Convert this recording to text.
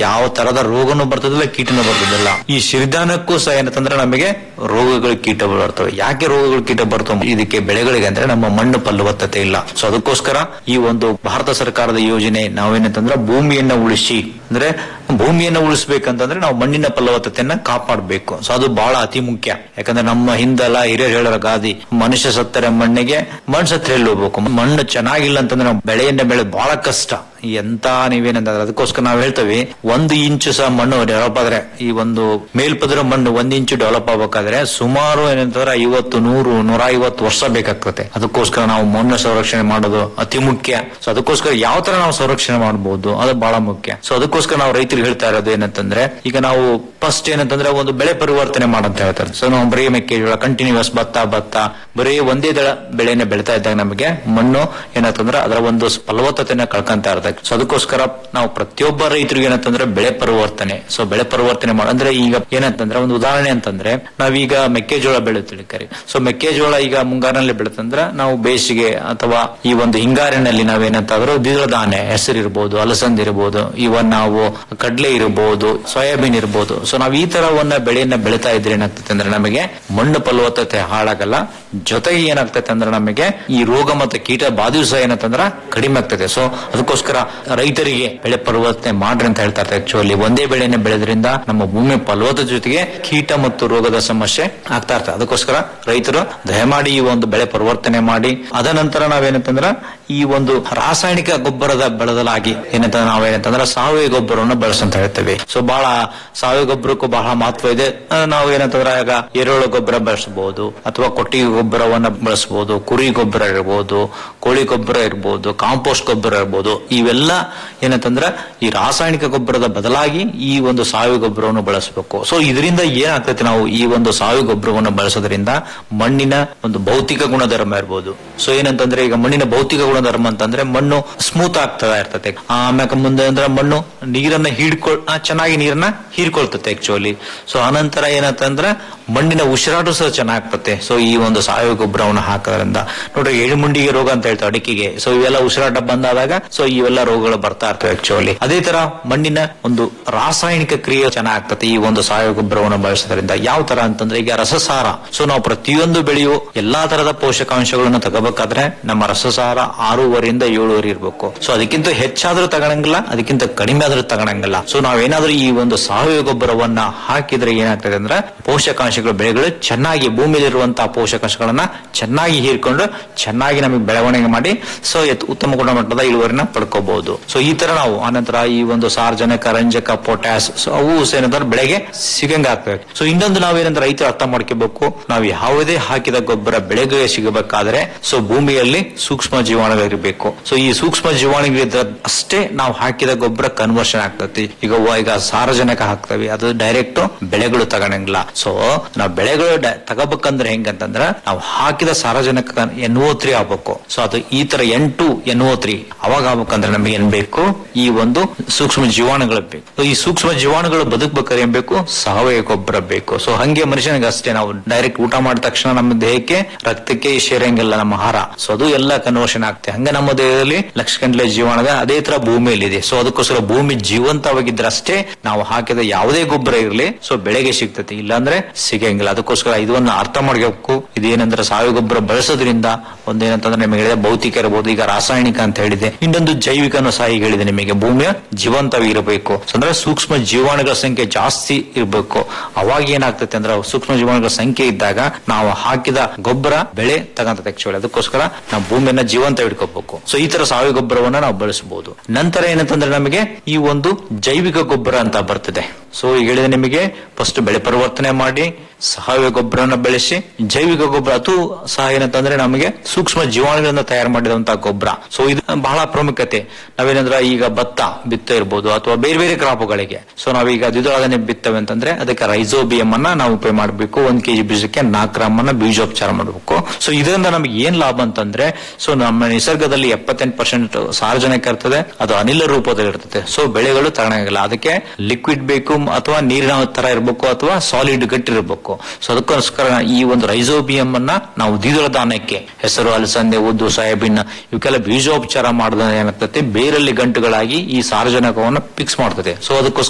ಅದಕ್ಕೆ ಯಾವ ತರದ ರೋಗನೂ ಬರ್ತದಿಲ್ಲ ಕೀಟನೂ ಬರ್ತದಿಲ್ಲ ಈ ಸಿರಿಧಾನ್ಯಕ್ಕೂ ಸಹ ಏನಂತಂದ್ರೆ ನಮಗೆ ರೋಗಗಳು ಕೀಟಗಳು ಬರ್ತವೆ ಯಾಕೆ ರೋಗಗಳು ಕೀಟ ಬರ್ತವೆ ಇದಕ್ಕೆ ಬೆಳೆಗಳಿಗೆ ಅಂದ್ರೆ ನಮ್ಮ ಮಣ್ಣು ಫಲವತ್ತತೆ ಇಲ್ಲ ಸೊ ಅದಕ್ಕೋಸ್ಕರ ಈ ಒಂದು ಭಾರತ ಸರ್ಕಾರದ ಯೋಜನೆ ನಾವೇನಂತಂದ್ರೆ ಭೂಮಿಯನ್ನ ಉಳಿಸಿ ಅಂದ್ರೆ ಭೂಮಿಯನ್ನ ಉಳಿಸ್ಬೇಕಂತಂದ್ರೆ ನಾವು ಮಣ್ಣಿನ ಫಲವತ್ತತೆಯನ್ನ ಕಾಪಾಡಬೇಕು ಸೊ ಅದು ಬಹಳ ಅತಿ ಮುಖ್ಯ ಯಾಕಂದ್ರೆ ನಮ್ಮ ಹಿಂದೆಲ್ಲ ಹಿರಿಯರು ಹೇಳೋ ಗಾದಿ ಮನುಷ್ಯ ಸತ್ತರೆ ಮಣ್ಣಿಗೆ ಮಣ್ಣು ಸತ್ತರೆ ಎಲ್ಲಿ ಹೋಗ್ಬೇಕು ಮಣ್ಣು ಚೆನ್ನಾಗಿಲ್ಲ ಅಂತಂದ್ರೆ ನಾವು ಬೆಳೆಯನ್ನ ಬೆಳೆ ಬಹಳ ಕಷ್ಟ ಎಂತ ನೀವೇನಂತಂದ್ರೆ ಅದಕ್ಕೋಸ್ಕರ ನಾವು ಹೇಳ್ತೇವೆ ಒಂದು ಇಂಚು ಸಹ ಮಣ್ಣು ಡೆವಲಪ್ ಆದ್ರೆ ಈ ಒಂದು ಮೇಲ್ಪದರ ಮಣ್ಣು ಒಂದ್ ಇಂಚು ಡೆವಲಪ್ ಆಗ್ಬೇಕಾದ್ರೆ ಸುಮಾರು ಏನಂತಂದ್ರೆ ಐವತ್ತು ನೂರು ನೂರ ಐವತ್ತು ವರ್ಷ ಬೇಕಾಗ್ತದೆ ಅದಕ್ಕೋಸ್ಕರ ನಾವು ಮಣ್ಣು ಸಂರಕ್ಷಣೆ ಮಾಡೋದು ಅತಿ ಮುಖ್ಯ ಸೊ ಅದಕ್ಕೋಸ್ಕರ ಯಾವ ತರ ನಾವು ಸಂರಕ್ಷಣೆ ಮಾಡಬಹುದು ಅದು ಬಹಳ ಮುಖ್ಯ ಸೊ ಅದಕ್ಕೋಸ್ಕರ ನಾವು ರೈತರಿಗೆ ಹೇಳ್ತಾ ಇರೋದು ಏನಂತಂದ್ರೆ ಈಗ ನಾವು ಫಸ್ಟ್ ಏನಂತಂದ್ರೆ ಒಂದು ಬೆಳೆ ಪರಿವರ್ತನೆ ಮಾಡಂತ ಹೇಳ್ತಾರೆ ಸೊ ನಾವು ಬರೀ ಮೆಕ್ಕೆಜೋಳ ಕಂಟಿನ್ಯೂಸ್ ಭತ್ತ ಭತ್ತ ಬರೀ ಒಂದೇ ದಳ ಬೆಳೆನ ಬೆಳಿತಾ ಇದ್ದಾಗ ನಮಗೆ ಮಣ್ಣು ಏನಂತಂದ್ರೆ ಅದರ ಒಂದು ಫಲವತ್ತತೆನ ಕಳ್ಕೊಂತ ಇರ್ತದೆ ಸೊ ಅದಕ್ಕೋಸ್ಕರ ನಾವು ಪ್ರತಿಯೊಬ್ಬ ರೈತರಿಗೆ ಏನಂತಂದ್ರೆ ಬೆಳೆ ಪರಿವರ್ತನೆ ಸೊ ಬೆಳೆ ಪರಿವರ್ತನೆ ಮಾಡ ಅಂದ್ರೆ ಈಗ ಏನಂತಂದ್ರೆ ಒಂದು ಉದಾಹರಣೆ ಅಂತಂದ್ರೆ ನಾವೀಗ ಮೆಕ್ಕೆಜೋಳ ಬೆಳೆಯುತ್ತೀವಿ ಕರಿ ಸೊ ಮೆಕ್ಕೆಜೋಳ ಈಗ ಮುಂಗಾರಿನಲ್ಲಿ ಬೆಳೆತಂದ್ರೆ ನಾವು ಬೇಸಿಗೆ ಅಥವಾ ಈ ಒಂದು ಹಿಂಗಾರಿನಲ್ಲಿ ನಾವೇನಂತಂದ್ರೆ ದ್ವಿದಳ ಧಾನ್ಯ ಹೆಸರು ಇರ್ಬೋದು ಅಲಸಂದಿ ಇರ್ಬೋದು ಇವನ್ ನಾವು ಕಡ್ಲೆ ಇರಬಹುದು ಸೋಯಾಬೀನ್ ಇರ್ಬೋದು ಸೊ ನಾವು ಈ ತರವನ್ನ ಬೆಳೆಯನ್ನ ಬೆಳಿತಾ ಇದ್ರೆ ಏನಾಗ್ತದೆ ಅಂದ್ರೆ ನಮಗೆ ಮಣ್ಣು ಫಲವತ್ತತೆ ಹಾಳಾಗಲ್ಲ ಜೊತೆಗೆ ಏನಾಗ್ತದೆ ಅಂದ್ರೆ ನಮಗೆ ಈ ರೋಗ ಮತ್ತು ಕೀಟ ಬಾಧೆಯು ಸಹ ಏನಂತಂದ್ರೆ ಕಡಿಮೆ ಆಗ್ತದೆ ಸೊ ಅದಕ್ಕೋಸ್ಕರ ರೈತರಿಗೆ ಬೆಳೆ ಪರಿವರ್ತನೆ ಮಾಡ್ರಿ ಅಂತ ಹೇಳ್ತಾ ಇರ್ತಾರೆ ಆಕ್ಚುಲಿ ಒಂದೇ ಬೆಳೆನ ಬೆಳೆದ್ರಿಂದ ನಮ್ಮ ಭೂಮಿ ಫಲವತ್ತತೆ ಜೊತೆಗೆ ಕೀಟ ಮತ್ತು ರೋಗದ ಸಮಸ್ಯೆ ಆಗ್ತಾ ಇರ್ತದೆ ಅದಕ್ಕೋಸ್ಕರ ರೈತರು ದಯಮಾಡಿ ಈ ಒಂದು ಬೆಳೆ ಪರಿವರ್ತನೆ ಮಾಡಿ ಅದ ನಂತರ ನಾವೇನಂತಂದ್ರ ಈ ಒಂದು ರಾಸಾಯನಿಕ ಗೊಬ್ಬರದ ಬೆಳೆದಲಾಗಿ ಏನಂತ ನಾವೇನಂತಂದ್ರೆ ಸಾವಯವ ಗೊಬ್ಬರವನ್ನು ಬಳಸಂತ ಹೇಳ್ತೇವೆ ಸೊ ಬಹಳ ಸಾವಯವ ಗೊಬ್ಬರಕ್ಕೂ ಬಹಳ ಮಹತ್ವ ಇದೆ ಆ, ನಾವು ಏನಂತಂದ್ರೆ ಈಗ ಎರೆಹುಳ ಗೊಬ್ಬರ ಬಳಸಬಹುದು ಅಥವಾ ಕೊಟ್ಟಿಗೆ ಗೊಬ್ಬರವನ್ನ ಬಳಸಬಹುದು ಕುರಿ ಗೊಬ್ಬರ ಇರಬಹುದು ಕೋಳಿ ಗೊಬ್ಬರ ಇರಬಹುದು ಕಾಂಪೋಸ್ಟ್ ಗೊಬ್ಬರ ಇರಬಹುದು ಇವೆಲ್ಲ ಏನಂತಂದ್ರೆ ಈ ರಾಸಾಯನಿಕ ಗೊಬ್ಬರದ ಬದಲಾಗಿ ಈ ಒಂದು ಸಾವಯವ ಗೊಬ್ಬರವನ್ನು ಬಳಸಬೇಕು ಸೊ ಇದರಿಂದ ಏನಾಗ್ತೈತೆ ನಾವು ಈ ಒಂದು ಸಾವಯವ ಗೊಬ್ಬರವನ್ನು ಬಳಸೋದ್ರಿಂದ ಮಣ್ಣಿನ ಒಂದು ಭೌತಿಕ ಗುಣಧರ್ಮ ಇರ್ಬೋದು ಸೊ ಏನಂತಂದ್ರೆ ಈಗ ಮಣ್ಣಿನ ಭೌತಿಕ ಗುಣಧರ್ಮ ಅಂತಂದ್ರೆ ಮಣ್ಣು ಸ್ಮೂತ್ ಆಗ್ತದ ಇರ್ತದೆ ಆಮ್ಯಾಕ ಮುಂದೆ ಅಂದ್ರೆ ಮಣ್ಣು ನೀರನ್ನ ಹೀಡ್ಕೊಳ್ ಆ, ಚೆನ್ನಾಗಿ ನೀರನ್ನ ಹೀರ್ಕೊಳ್ತತೆ ಆಕ್ಚುಲಿ ಸೊ ಆನಂತರ ಏನಂತಂದ್ರೆ ಮಣ್ಣಿನ ಉಸಿರಾಟ ಸಹ ಚೆನ್ನಾಗ್ತತೆ ಸೊ ಈ ಒಂದು ಸಾವಯವ ಗೊಬ್ಬರವನ್ನು ಹಾಕೋದ್ರಿಂದ ನೋಡ್ರಿ ಎಳಿಮುಂಡಿಗೆ ರೋಗ ಅಂತ ಹೇಳ್ತಾರೆ ಅಡಿಕೆಗೆ ಸೊ ಇವೆಲ್ಲ ಉಸಿರಾಟ ಬಂದಾದಾಗ ಸೊ ಇವೆಲ್ಲ ರೋಗಗಳು ಬರ್ತಾ ಇರ್ತವೆ ಆಕ್ಚುಲಿ ಅದೇ ತರ ಮಣ್ಣಿನ ಒಂದು ರಾಸಾಯನಿಕ ಕ್ರಿಯೆ ಚೆನ್ನಾಗ್ತದೆ ಈ ಒಂದು ಸಾವಯವ ಗೊಬ್ಬರವನ್ನು ಬಳಸೋದ್ರಿಂದ ಯಾವ ತರ ಅಂತಂದ್ರೆ ಈಗ ರಸಸಾರ ಸೊ ನಾವು ಪ್ರತಿಯೊಂದು ಬೆಳೆಯು ಎಲ್ಲಾ ತರದ ಪೋಷಕಾಂಶಗಳನ್ನು ತಗೋಬೇಕಾದ್ರೆ ನಮ್ಮ ರಸಸಾರ ಆರೂವರೆಯಿಂದ ಏಳುವರೆ ಇರಬೇಕು ಸೊ ಅದಕ್ಕಿಂತ ಹೆಚ್ಚಾದ್ರೂ ತಗೊಳಂಗಿಲ್ಲ ಅದಕ್ಕಿಂತ ಕಡಿಮೆ ಆದ್ರೂ ತಗೊಳಂಗಿಲ್ಲ ಸೊ ನಾವೇನಾದ್ರೂ ಈ ಒಂದು ಸಾವಯವ ಗೊಬ್ಬರವನ್ನ ಹಾಕಿದ್ರೆ ಏನಾಗ್ತದೆ ಅಂದ್ರೆ ಪೋಷಕಾಂಶಗಳು ಬೆಳೆಗಳು ಚೆನ್ನಾಗಿ ಭೂಮಿಯಲ್ಲಿರುವಂತಹ ಪೋಷಕಾಂಶಗಳನ್ನ ಚೆನ್ನಾಗಿ ಹೀರ್ಕೊಂಡು ಚೆನ್ನಾಗಿ ನಮಗೆ ಬೆಳವಣಿಗೆ ಮಾಡಿ ಸೊ ಉತ್ತಮ ಗುಣಮಟ್ಟದ ಇಳುವರಿನ ಪಡ್ಕೋಬಹುದು ಸೊ ಈ ತರ ನಾವು ಆನಂತರ ಈ ಒಂದು ಸಾರ್ವಜನಿಕ ರಂಜಕ ಪೊಟ್ಯಾಸ್ ಸೊ ಅವು ಏನಂದ್ರೆ ಬೆಳೆಗೆ ಸಿಗಂಗ ಆಗ್ತವೆ ಸೊ ಇನ್ನೊಂದು ನಾವೇನಂದ್ರೆ ರೈತರು ಅರ್ಥ ಮಾಡ್ಕೋಬೇಕು ನಾವು ಯಾವುದೇ ಹಾಕಿದ ಗೊಬ್ಬರ ಬೆಳೆಗೆ ಸಿಗಬೇಕಾದ್ರೆ ಸೊ ಭೂಮಿಯಲ್ಲಿ ಸೂಕ್ಷ್ಮ ಜೀವಾಣುಗಳಿರಬೇಕು ಸೊ ಈ ಸೂಕ್ಷ್ಮ ಜೀವಾಣುಗಳಿದ್ರೆ ಅಷ್ಟೇ ನಾವು ಹಾಕಿದ ಗೊಬ್ಬರ ಕನ್ವರ್ಷನ್ ಆಗ್ತತಿ ಈಗ ವ- ಈಗ ಸಾರಜನಕ ಹಾಕ್ತವಿ ಅದು ಡೈರೆಕ್ಟ್ ಬೆಳೆಗಳು ತಗೊಳಂಗಿಲ್ಲ ಸೊ ನಾವು ಬೆಳೆಗಳು ಡ- ತಗೋಬೇಕಂದ್ರೆ ಹೆಂಗಂತಂದ್ರ ನಾವು ಹಾಕಿದ ಸಾರಜನಕ ಎನ್ ಓ ತ್ರೀ ಆಗ್ಬೇಕು ಸೊ ಅದು ಈ ತರ N two N O three ಅವಾಗ ಆಗ್ಬೇಕಂದ್ರೆ ನಮಗೆ ಏನ್ ಬೇಕು ಈ ಒಂದು ಸೂಕ್ಷ್ಮ ಜೀವಾಣುಗಳು ಬೇಕು So, ಈ ಸೂಕ್ಷ್ಮ ಜೀವಾಣುಗಳು ಬದುಕಬೇಕಾದ್ರೆ ಏನ್ ಬೇಕು ಸಾವಯವ ಗೊಬ್ಬರ ಬೇಕು ಸೊ ಹಂಗೆ ಮನುಷ್ಯನಿಗೆ ಅಷ್ಟೇ ನಾವು ಡೈರೆಕ್ಟ್ ಊಟ ಮಾಡಿದ ತಕ್ಷಣ ನಮ್ಮ ದೇಹಕ್ಕೆ ರಕ್ತಕ್ಕೆ ಸೇರಂಗಿಲ್ಲ ನಮ್ಮ ಆಹಾರ ಸೊ ಅದು ಎಲ್ಲ ಕನ್ವರ್ಷನ್ ಆಗ್ತದೆ ಹಂಗೆ ನಮ್ಮ ದೇಹದಲ್ಲಿ ಲಕ್ಷ ಗಂಟಲೆ ಜೀವಾಣುದ ಅದೇ ತರ ಭೂಮಿಯಲ್ಲಿ ಇದೆ ಸೊ ಅದಕ್ಕೋಸ್ಕರ ಭೂಮಿ ಜೀವಂತವಾಗಿದ್ರೆ ಅಷ್ಟೇ ನಾವು ಹಾಕಿದ ಯಾವುದೇ ಗೊಬ್ಬರ ಇರಲಿ ಸೊ ಬೆಳೆಗೆ ಸಿಗ್ತತಿ ಇಲ್ಲಾಂದ್ರೆ ಸಿಗಂಗಿಲ್ಲ ಅದಕ್ಕೋಸ್ಕರ ಇದನ್ನ ಅರ್ಥ ಮಾಡ್ಕೋಬೇಕು ಇದೇನಂದ್ರೆ ಸಾವಯವ ಗೊಬ್ಬರ ಬಳಸೋದ್ರಿಂದ ಒಂದೇನಂತಂದ್ರೆ ನಿಮಗೆ ಹೇಳಿದೆ ಭೌತಿಕ ಇರಬಹುದು ಈಗ ರಾಸಾಯನಿಕ ಅಂತ ಹೇಳಿದೆ ಇನ್ನೊಂದು ಜೈವಿಕನು ಸಹ ಈಗ ಹೇಳಿದೆ ನಿಮಗೆ ಭೂಮಿಯ ಜೀವಂತವಿರಬೇಕು ಸೊ ಅಂದ್ರೆ ಸೂಕ್ಷ್ಮ ಜೀವಾಣುಗಳ ಸಂಖ್ಯೆ ಜಾಸ್ತಿ ಇರಬೇಕು ಅವಾಗ ಏನಾಗ್ತೈತೆ ಅಂದ್ರೆ ಸೂಕ್ಷ್ಮ ಜೀವಾಣುಗಳ ಸಂಖ್ಯೆ ಇದ್ದಾಗ ನಾವು ಹಾಕಿದ ಗೊಬ್ಬರ ಬೆಳೆ ತಗಂತದೆ ಆಕ್ಚುಲಿ ಅದಕ್ಕೋಸ್ಕರ ನಾವು ಭೂಮಿಯನ್ನ ಜೀವಂತ ಇಟ್ಕೋಬೇಕು ಸೊ ಈ ತರ ಸಾವಯವ ಗೊಬ್ಬರವನ್ನ ನಾವು ಬಳಸಬಹುದು ನಂತರ ಏನಂತಂದ್ರೆ ನಮಗೆ ಈ ಒಂದು ಜೈವಿಕ ಗೊಬ್ಬರ ಅಂತ ಬರ್ತದೆ ಸೊ ಈಗ ಹೇಳಿದೆ ನಿಮಗೆ ಫಸ್ಟ್ ಬೆಳೆ ಪರಿವರ್ತನೆ ಮಾಡಿ ಸಾವಯವ ಗೊಬ್ಬರನ ಬೆಳೆಸಿ ಜೈವಿಕ ಗೊಬ್ಬರ ಅದು ಸಹ ಏನಂತಂದ್ರೆ ನಮಗೆ ಸೂಕ್ಷ್ಮ ಜೀವಾಣುಗಳಿಂದ ತಯಾರು ಮಾಡಿದಂತಹ ಗೊಬ್ಬರ ಸೊ ಇದು ಬಹಳ ಪ್ರಾಮುಖ್ಯತೆ ನಾವೇನಂದ್ರೆ ಈಗ ಭತ್ತ ಬಿತ್ತ ಇರ್ಬೋದು ಅಥವಾ ಬೇರೆ ಬೇರೆ ಕ್ರಾಪ್ಗಳಿಗೆ ಸೊ ನಾವೀಗ ದ್ವಿದಳಾಧಾನ್ಯ ಬಿತ್ತವೆ ಅಂತಂದ್ರೆ ಅದಕ್ಕೆ ರೈಸೋಬಿಯಂ ಅನ್ನ ನಾವು ಉಪಯೋಗ ಮಾಡಬೇಕು ಒಂದ್ ಕೆಜಿ ಬೀಜಕ್ಕೆ ನಾಲ್ಕು ಗ್ರಾಮ್ ಅನ್ನ ಬೀಜೋಪಚಾರ ಮಾಡಬೇಕು ಸೊ ಇದರಿಂದ ನಮಗೆ ಏನ್ ಲಾಭ ಅಂತಂದ್ರೆ ಸೊ ನಮ್ಮ ನಿಸರ್ಗದಲ್ಲಿ ಎಪ್ಪತ್ತೆಂಟು ಪರ್ಸೆಂಟ್ ಸಾರ್ವಜನಿಕ ಇರ್ತದೆ ಅದು ಅನಿಲ ರೂಪದಲ್ಲಿ ಇರ್ತದೆ ಸೊ ಬೆಳೆಗಳು ತಗೊಳಂಗಿಲ್ಲ ಅದಕ್ಕೆ ಲಿಕ್ವಿಡ್ ಬೇಕು ಅಥವಾ ನೀರಿನ ತರ ಇರಬೇಕು ಅಥವಾ ಸಾಲಿಡ್ ಗಟ್ಟಿ ಇರಬೇಕು ಸೊ ಅದಕ್ಕೋಸ್ಕರ ಈ ಒಂದು ರೈಸೋಬಿಯಂ ಅನ್ನ ನಾವು ದ್ವಿದಳ ಧಾನ್ಯಕ್ಕೆ ಹೆಸರು ಅಲಸಂದೆ ಉದ್ದು ಸೋಯಾಬೀನ್ ಇವಕ್ಕೆಲ್ಲ ಬೀಜೋಪಚಾರ ಮಾಡಿದ್ರೆ ಏನಾಗ್ತದೆ ಬೇರಲ್ಲಿ ಗಂಟುಗಳಾಗಿ ಈ ಸಾರಜನಕವನ್ನು ಫಿಕ್ಸ್ ಮಾಡ್ತದೆ ಸೊ ಅದಕ್ಕೋಸ್ಕರ